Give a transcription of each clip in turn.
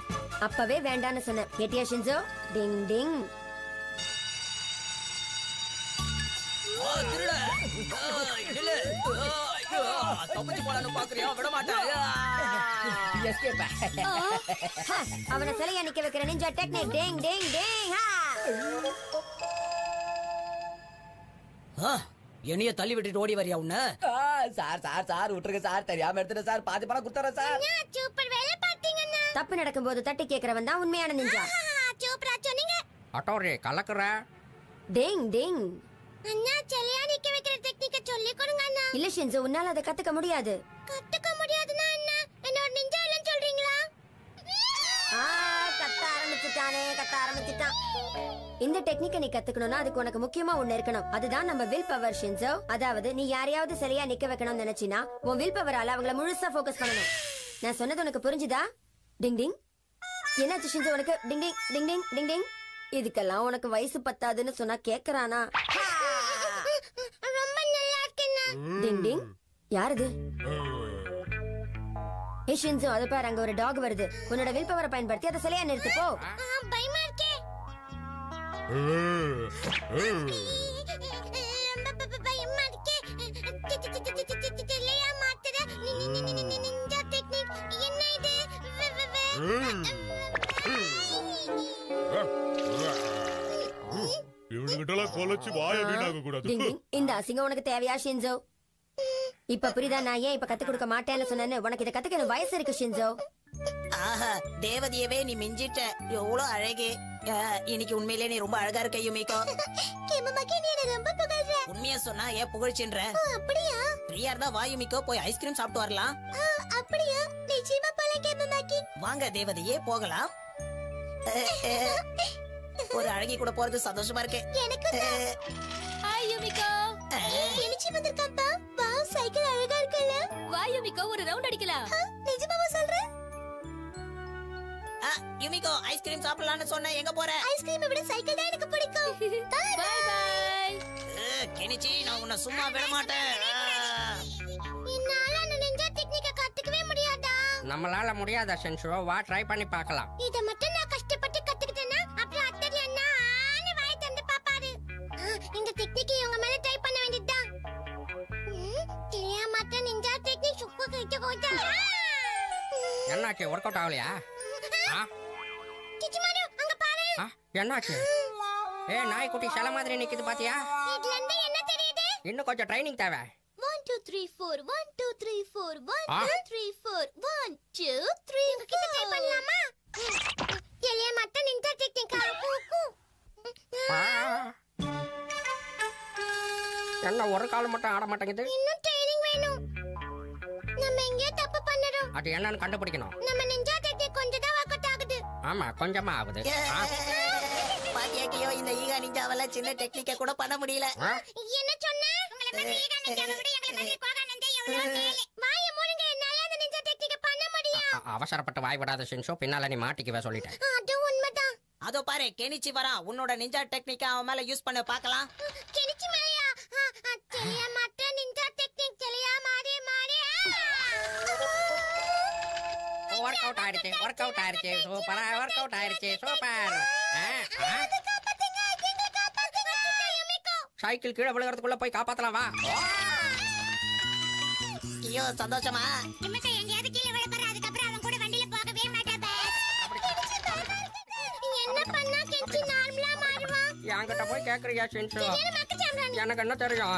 அப்பவே வேண்டான்னு சொன்னேன் கேட்டியா ஷின்சோ டிங் டிங் ஆ, திருட. ஆ, நில்லு. ஆ, ஆ, தப்பிச்சு போலான்னு பாக்குறியா விட மாட்டேன் ஆ. ஹ, அவனை சிலையா நிக்க வைக்கிற நிஞ்சா டெக்னிக் டிங் டிங் டிங் ஹா ஆ, என்னைய தள்ளி விட்டுட்டு ஓடி வரியா உன்ன ஆ, சார் சார் சார் விட்டுருங்க சார் தெரியாம எடுத்துட்டேன் சார் பாதி பணம் கொடுத்துறேன் சார் சூப்பர் வேலை பார்த்தீங்கண்ணா தப்பு நடக்கும்போது தட்டி கேக்குறவன் தான் உண்மையான நிஞ்சா சூப்பரா சொன்னீங்க அட்டோரி கலக்குற டிங் டிங் அண்ணா செல்லையா நிக்க வைக்கிற டெக்னிக்க சொல்லி கொடுங்க அண்ணா இல்ல ஷின்சோ உன்னால அதை கத்துக்க முடியாது கத்துக்க முடியாதுன்னா என்ன என்ன ஒரு நிஞ்சா இல்லைன்னு சொல்றீங்களா ஆ, கத்த ஆரம்பிச்சுட்டானே கத்த ஆரம்பிச்சுட்டான் இந்த டெக்னிக்கை நீ கத்துக்கணும்னா அதுக்கு உனக்கு முக்கியமா ஒண்ணு இருக்கணும் அதுதான் நம்ம வில் பவர் ஷின்சோ அதாவது நீ யாரையாவது சரியா நிக்க வைக்கணும்னு நினைச்சினா உன் வில் பவரால அவங்கள முழுசா ஃபோக்கஸ் பண்ணணும் நான் சொன்னது உனக்கு புரிஞ்சுதா டிங் டிங் என்னாச்சு ஷின்சோ உனக்கு டிங் டிங் டிங் டிங் டிங் டிங் இதுக்கெல்லாம் உனக்கு வயசு பத்தாதுன்னு சொன்னா கேக்குறானா ரொம்ப நல்லா இருக்குண்ணா டிங் டிங் யாரது ஏ ஷின்சோ அதை பாரு அங்க ஒரு டாக் வருது உன்னோட வில் பவரை பயன்படுத்தி அதை சிலையா நிறுத்து போ ஆ, பயமா இருக்கே ரொம்ப ப- ப- பயமா இருக்கே தி- தி- தி- தி- தி- தி- தி- இல்லையா மாத்துற நி- நி- நி- நி- நி- நிஞ்சா டெக்னிக் என்ன இது வெ- வெ- வெ- இவனுகிட்டலாம் கொலைச்சு வாய வீணாக கூடாது டிங் டிங் இந்த அசிங்கம் உனக்கு தேவையா ஷின்சோ இப்ப புரியுதா நான் ஏன் இப்ப கத்து கொடுக்க மாட்டேன்னு சொன்னேன்னு உனக்கு இதை கத்துக்கணும் வயசு இருக்கு ஷின்சோ ஆஹா தேவதையவே நீ மிஞ்சிட்ட எவ்வளவு அழகு ஆ, இன்னைக்கு உண்மையிலே நீ ரொம்ப அழகா இருக்க யுமிகோ கேமமாக்கி நீ என்ன ரொம்ப புகழ்ற உண்மையா சொன்னா ஏன் புகழ்ச்சின்ற ஆ, அப்படியா ஃப்ரீயா இருந்தா வா யுமிகோ போய் ஐஸ்கிரீம் சாப்பிட்டு வரலாம் ஆ, அப்படியா நிச்சயமா போல கேமமாக்கி வாங்க தேவதையே போகலாம் அஹ், அஹ், ஒரு அழகி கூட போறது சந்தோஷமா இருக்கு எனக்கு அஹ், ஹாய் யுமிகோ நினைச்சு வந்திருக்காப்பா வா சைக்கிள் அழகா இருக்குல்ல வா யுமிகோ ஒரு ரவுண்ட் அடிக்கலாம் ஆ, நிஜமாவா சொல்ற ஆ, யுமிகோ ஐஸ்கிரீம் சாப்பிடலாம்னு சொன்ன எங்க போற ஐஸ்கிரீமை விட சைக்கிள் தான் எனக்கு பிடிக்கும் Bye, பை பை அஹ், கெனிச்சி நான் உன்னை சும்மா விட மாட்டேன் ஆ. என்னால அந்த நிஞ்சா டெக்னிக்க கத்துக்கவே முடியாதா நம்மளால முடியாத சென்சோ வா ட்ரை பண்ணி பார்க்கலாம் இத மட்டும் நான் கஷ்டப்பட்டு கத்துக்கிட்டேன்னா அப்புறம் அத்தடி அண்ணா ஆன்னு வாய் தந்து பாப்பாரு ஆ, இந்த டெக்னிக் இவங்க மேல ட்ரை பண்ண வேண்டியதுதான் ம், தெரியாம நிஞ்சா டெக்னிக் சுக்கு கிட்ட போச்சா என்னாச்சு ஒர்க் அவுட் ஆகலையா ஆ கிச்சிமாரு அங்க பாரு ஆ என்னாச்சு ஏ நாய்க்குட்டி சில மாதிரி நிக்குது பாத்தியா இதுல இருந்து என்ன தெரியுது இன்னும் கொஞ்சம் ட்ரைனிங் தேவை one two three four one two three four one ஆ. Two three four one two three கிட்ட ட்ரை பண்ணலாமா எளிய மட்டும் நிஞ்சா டெக்னிக்கா ஆ. என்ன ஒரு கால் மட்டும் ஆட மாட்டேங்குது இன்னும் ட்ரைனிங் வேணும் நம்ம எங்கேயோ தப்பு பண்ணுறோம் அது என்னன்னு கண்டுபிடிக்கணும் நம்ம நிஞ்சா டெக்னிக் கொஞ்சம் தான் ஒர்க் அவுட் ஆகுது ஆமா கொஞ்சமா ஆகுது ஆ. பாத்தியா கியோ இந்த ஈகா நிஞ்சாவால சின்ன டெக்னிக்க கூட பண்ண முடியல ஆ. என்ன சொன்ன உங்களை மாதிரி ஈகா நிஞ்சாவை விட எங்களை மாதிரி கோகா நிஞ்சா எவ்வளவு மேலே வாயை மூடுங்க என்னால அந்த நிஞ்சா டெக்னிக்க பண்ண முடியும் அ- அவசரப்பட்டு வாய் விடாத சென்சோ பின்னால நீ மாட்டிக்குவே சொல்லிட்டேன் அது உண்மைதான் அதோ பாரு கெனிச்சி வரான் உன்னோட நிஞ்சா டெக்னிக்க அவன் மேல யூஸ் பண்ண பார்க்கலாம் கிணிச்சு மேலையா தெரிய மாட்டேன் நிஞ்சா டெக்னிக் தெளியா மாறி மாறி ஒர்க் அவுட் ஆயிடுச்சு ஒர்க் அவுட் ஆயிடுச்சு சூப்பரா ஒர்க் அவுட் ஆயிடுச்சு சூப்பர் சைக்கிள் கீழே விழுகிறதுக்குள்ள போய் காப்பாத்தலாம் வா கியோ சந்தோஷமா நிமிஷம் எங்கேயாவது கீழே விழ போற அதுக்கப்புறம் அவன் கூட வண்டியில போகவே மாட்டாப என்ன பண்ணா கெஞ்சி நார்மலா மாறுவான் என்கிட்ட போய் கேக்குறியா சென்சோ என்ன மக்கு சாம்பிராணி எனக்கு என்ன தெரியும்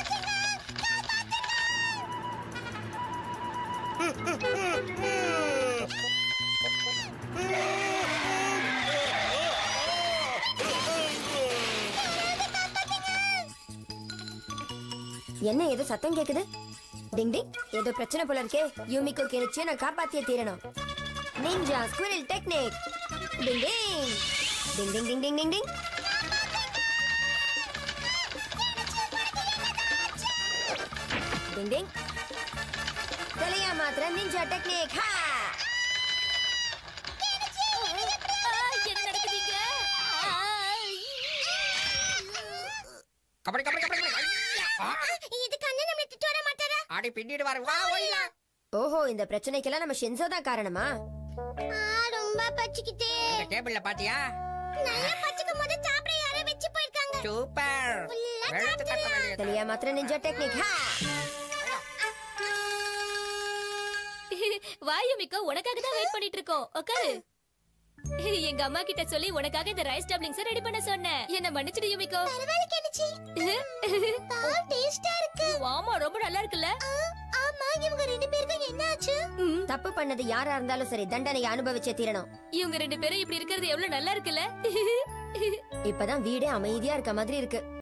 என்ன ஏதோ சத்தம் கேக்குது டிங் டிங் ஏதோ பிரச்சனை போல இருக்கே யூமிக்கோ கேனிச்சு நான் காப்பாத்தியே தீரணும் ninja squirrel technique ding ding ding ding ding ding ding ding ding ding தலையா மாத்திர நிஞ்சா டெக்னிக் ஹா என்ன நடக்குதுங்க கபடி கபடி கபடி கபடி. ஐயா! ஆ! இதுக்கு அண்ணன் நம்மள திட்டு வர மாட்டாரா அடி பின்னிட்டு வர வா ஒயிலா ஓஹோ இந்த பிரச்சனைக்கெல்லாம் நம்ம ஷென்சோ தான் காரணமா ஆ, ரொம்ப பச்சிக்கிட்டே இந்த டேபிள்ல பாத்தியா நல்லா பச்சிக்கும் போது சாப்பிட யாரோ வச்சு போயிருக்காங்க சூப்பர் Full-ஆ வெளுத்து கட்ட வேண்டியது சரியா மாத்திர நிஞ்சா டெக்னிக் ஹா வா யுமிகோ உனக்காக தான் வெயிட் பண்ணிட்டு இருக்கோம் உட்காரு எங்க அம்மா கிட்ட சொல்லி உனக்காக இந்த ரைஸ் டப்ளிங்ஸ் ரெடி பண்ண சொன்னேன் என்ன மன்னிச்சிடு யுமிகோ பரவாயில்ல கெனிச்சி பால் டேஸ்டா இருக்கு ஆமா ரொம்ப நல்லா இருக்குல்ல ஆ, ஆமா இவங்க ரெண்டு பேருக்கும் என்ன ஆச்சு ம், தப்பு பண்ணது யாரா இருந்தாலும் சரி தண்டனையை அனுபவிச்சே தீரணும் இவங்க ரெண்டு பேரும் இப்படி இருக்கிறது எவ்வளவு நல்லா இருக்குல்ல இப்பதான் வீடே அமைதியா இருக்க மாதிரி இருக்கு